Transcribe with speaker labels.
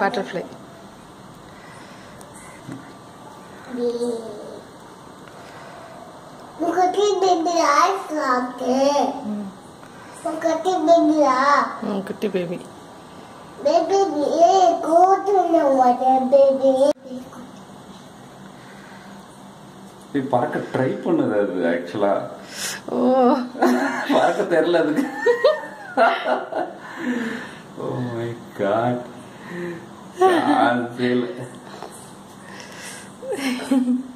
Speaker 1: butterfly
Speaker 2: Bukati bendera சாப்பிட்டு Bukati bendera
Speaker 1: ம் குட்டி பேபி
Speaker 2: baby eh கோட்டு நம்ம baby
Speaker 3: இது பறக்க ட்ரை பண்ணுது அது ஆக்சுவலா
Speaker 1: ஓ
Speaker 3: பறக்க தெரியல அதுக்கு ஓ மை காட் சான்ஸே இல்லை